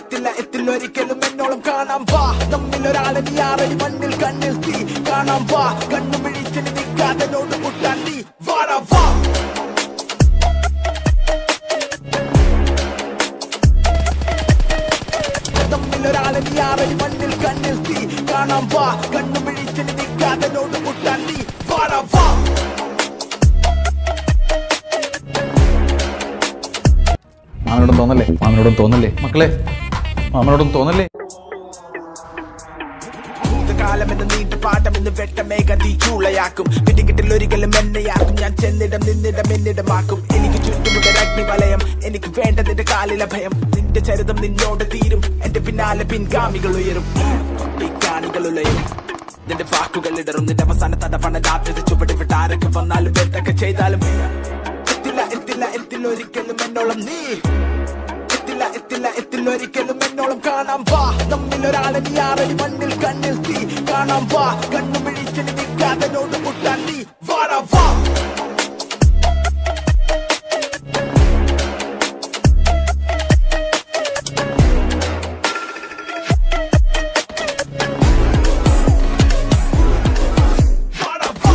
എത്തില്ല എത്തില്ല ഒരിക്കലും എന്നോളം കാണാം വാ നമ്മിൽ ഒരാളെ നീ ആറടി മണ്ണിൽ കണ്ണിൽ തീ കാണാം വാ കണ്ണു മിഴിച്ചിന് നിൽക്കാതെ നോട് മുട്ടാൻ നീ വാടാ വാ നമ്മിൽ ഒരാളെ നീ ആറടി മണ്ണിൽ കണ്ണിൽ തീ കാണാം വാ കണ്ണു മിഴിച്ചിന് നിൽക്കാതെ നോട് മുട്ടാൻ നീ വാടാ വാ മാമനോടും തോന്നല്ലേ മാമനോടും തോന്നല്ലേ മക്കളെ മാമനോടും തോന്നല്ലേ ഭൂതകാലമെന്ന് നീണ്ട പാഠമെന്ന് വെട്ടമേഘതി ചൂളയാക്കും പിടികിട്ടിൽ ഒരിക്കലും എന്നെയാക്കും ഞാൻ ചെന്നിടം നിന്നിടം എന്നിടമാക്കും എനിക്ക് ചുറ്റുമുള്ള അഗ്നി വലയം എനിക്ക് വേണ്ടതിന്റെ കാലിലെ ഭയം നിന്റെ ചരിതം നിന്നോട് തീരും എന്റെ പിന്നാലെ പിൻഗാമികൾ ഉയരും പിൻഗാമികൾ ഉലയും നിന്റെ വാക്കുകൾ ഇടറും നിന്റെ അവസാന തടവണ രാത്രി ചുവടി വിട്ടാരൊക്കെ വന്നാലും എന്തൊക്കെ ചെയ്താലും എത്തില്ല എത്തില്ല എത്തില്ല ഒരിക്കലും എന്നോളം നീ എത്തില്ല എത്തില്ല എത്തില്ല ഒരിക്കലും എന്നോളം കാണാം വാ നമ്മിൽ ഒരാളെ നീ ആറടി മണ്ണിൽ കണ്ണിൽ തീ കാണാം വാ കണ്ണു മിഴിച്ചിന് നിൽക്കാതെ നോട് മുട്ടാൻ നീ വാടാ വാ വാടാ വാ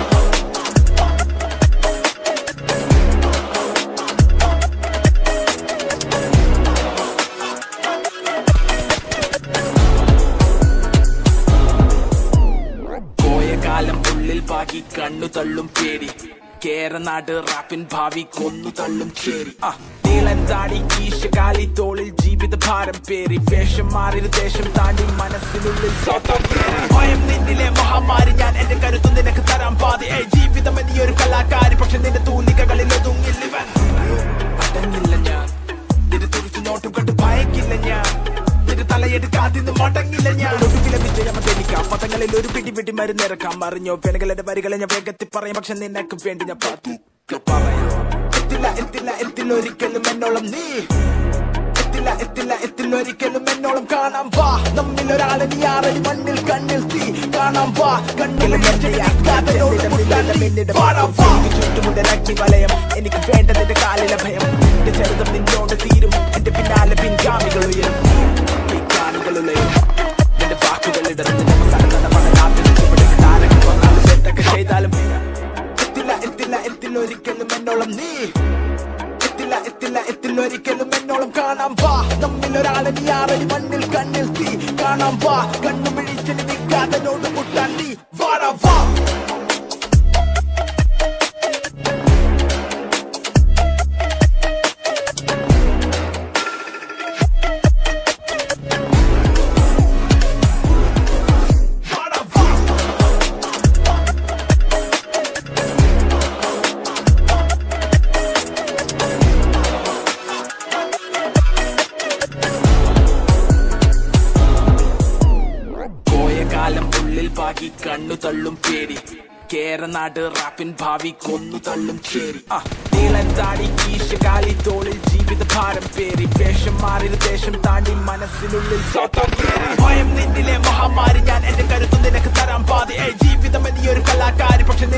പോയ കാലം ഉള്ളിൽ ബാക്കി കണ്ണു തള്ളും പേടി കേരനാട് റാപ്പിൻ ഭാവി കൊന്നു തള്ളും ചേരി ആ നീളൻ താടി കീശകാലി തോളിൽ ജീവിത ഭാരം പേറി വേഷം മാറി ദേശം താണ്ടി മനസ്സിനുള്ളിൽ സ്വന്തം കേറി. ഭയം നിന്നിലെ മഹാമാരി ഞാൻ എന്റെ കരുത്ത് നിനക്ക് തരാൻ പാതി ഏയ് ജീവിതം നീ ഒരു കലാകാരി പക്ഷെ നിന്റെ തൂലികകളിൽ ഒതുങ്ങില്ലിവൻ അടങ്ങില്ല ഞാൻ നിന്റെ തുറിച്ചു നോട്ടം കണ്ട് ഭയക്കില്ല ഞാൻ നിന്റെ തലയെടുക്കാതിന്ന് മടങ്ങില്ല ഞാൻ ഒടുവിലെ വിജയം തെളിക്കാം പദങ്ങളിൽ ഒരു പിടി പിടി മരുന്നിറക്കാം അറിഞ്ഞോ പെണുകളുടെ വരികളെ ഞാൻ വേഗത്തിൽ പറയും പക്ഷെ നിനക്ക് വേണ്ടി ഞാൻ പതുക്കെ പറയാം എത്തില്ല എത്തില്ല എത്തില്ല ഒരിക്കലും എന്നോളം നീ എത്തില്ല എത്തില്ല എത്തില്ല ഒരിക്കലും എന്നോളം കാണാം വാ നമ്മിൽ ഒരാളെ നീ ആറടി മണ്ണിൽ കണ്ണിൽ തീ കാണാം വാ കണ്ണിൽ ചുറ്റുമുണ്ട് അഗ്നി വലയം എനിക്ക് വേണ്ടതിന്റെ കാലിലെ ഭയം എന്റെ ചരിതം നിന്നോട് തീരും എന്റെ പിന്നാലെ പിൻഗാമികൾ ഉയരും പിൻഗാമികൾ ഉലയും നിന്റെ വാക്കുകൾ ഇടറും നിന്റെ അവസാന തടവണ രാത്രി ചുവട് വിട്ടാരൊക്കെ വന്നാലും എന്തൊക്കെ ചെയ്താലും എത്തില്ല എത്തില്ല എത്തില്ല ഒരിക്കലും എന്നോളം നീ എത്തില്ല എത്തില്ല എത്തില്ല ഒരിക്കലും എന്നോളം കാണാം വാ നമ്മിൽ ഒരാളെ നീ ആറടി മണ്ണിൽ കണ്ണിൽ തീ കാണാം വാ കണ്ണു മിഴിച്ചിന് നിൽക്കാതെ നോട് മുട്ടാൻ നീ വാടാ വാ വാടാ വാ പോയ കാലം ഉള്ളിൽ ബാക്കി കണ്ണു തള്ളും പേടി കേരനാട് റാപ്പിൻ ഭാവി കൊന്നു തള്ളും ചേരി ആ നീളൻ താടി കീശകാലി തോളിൽ ജീവിത ഭാരം പേറി വേഷം മാറി ദേശം താണ്ടി മനസ്സിനുള്ളിൽ സ്വന്തം കേറി. ഭയം നിന്നിലെ മഹാമാരി ഞാൻ എന്റെ കരുത്ത് നിനക്ക് തരാൻ പാതി ഏയ് ജീവിതം നീ ഒരു കലാകാരി പക്ഷെ